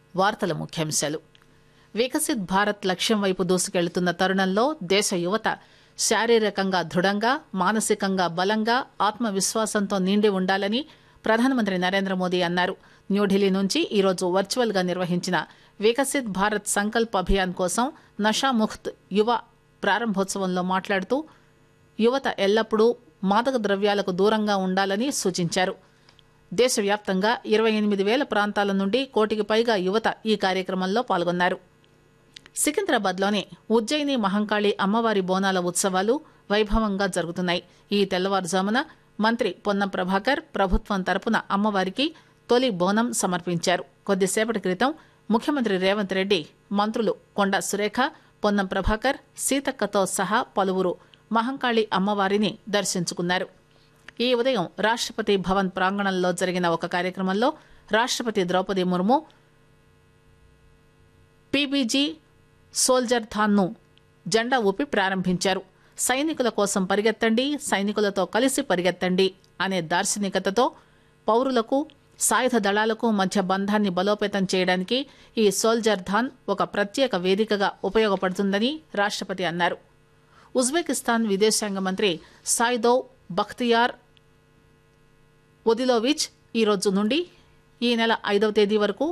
వార్తల ముఖ్యాంశాలు వికసిత్ భారత్ లక్ష్యం వైపు దూసుకెళ్తున్న తరుణంలో దేశ యువత శారీరకంగా దృఢంగా మానసికంగా బలంగా ఆత్మవిశ్వాసంతో నిండి ఉండాలని ప్రధానమంత్రి నరేంద్ర మోదీ అన్నారు న్యూఢిల్లీ నుంచి ఈరోజు వర్చువల్ గా నిర్వహించిన వికసిత్ భారత్ సంకల్ప్ అభియాన్ కోసం నషాముక్త్ యువ ప్రారంభోత్సవంలో మాట్లాడుతూ యువత ఎల్లప్పుడూ మాదక ద్రవ్యాలకు దూరంగా ఉండాలని సూచించారు దేశవ్యాప్తంగా ఇరవై ఎనిమిది వేల ప్రాంతాల నుండి కోటికి పైగా యువత ఈ కార్యక్రమంలో పాల్గొన్నారు సికింద్రాబాద్లోని ఉజ్జయిని మహంకాళి అమ్మవారి బోనాల ఉత్సవాలు వైభవంగా జరుగుతున్నాయి ఈ తెల్లవారుజామున మంత్రి పొన్నం ప్రభాకర్ ప్రభుత్వం తరపున అమ్మవారికి తొలి బోనం సమర్పించారు కొద్దిసేపటి క్రితం ముఖ్యమంత్రి రేవంత్ రెడ్డి మంత్రులు కొండ సురేఖ పొన్నం ప్రభాకర్ సీతక్కతో సహా పలువురు మహంకాళి అమ్మవారిని దర్శించుకున్నారు ఈ ఉదయం రాష్టపతి భవన్ ప్రాంగణంలో జరిగిన ఒక కార్యక్రమంలో రాష్టపతి ద్రౌపది ముర్ము పీబీజీ సోల్జర్ థాన్ను జెండా ఊపి ప్రారంభించారు సైనికుల కోసం పరిగెత్తండి సైనికులతో కలిసి పరిగెత్తండి అనే దార్శనికతతో పౌరులకు సాయుధ దళాలకు మధ్య బంధాన్ని బలోపేతం చేయడానికి ఈ సోల్జర్ థాన్ ఒక ప్రత్యేక వేదికగా ఉపయోగపడుతుందని రాష్టపతి అన్నారు ఉజ్బెకిస్తాన్ విదేశాంగ మంత్రి సాయిదోవ్ బఖ్తియార్ ఒదిలోవిచ్ ఈ రోజు నుండి ఈ నెల ఐదవ తేదీ వరకు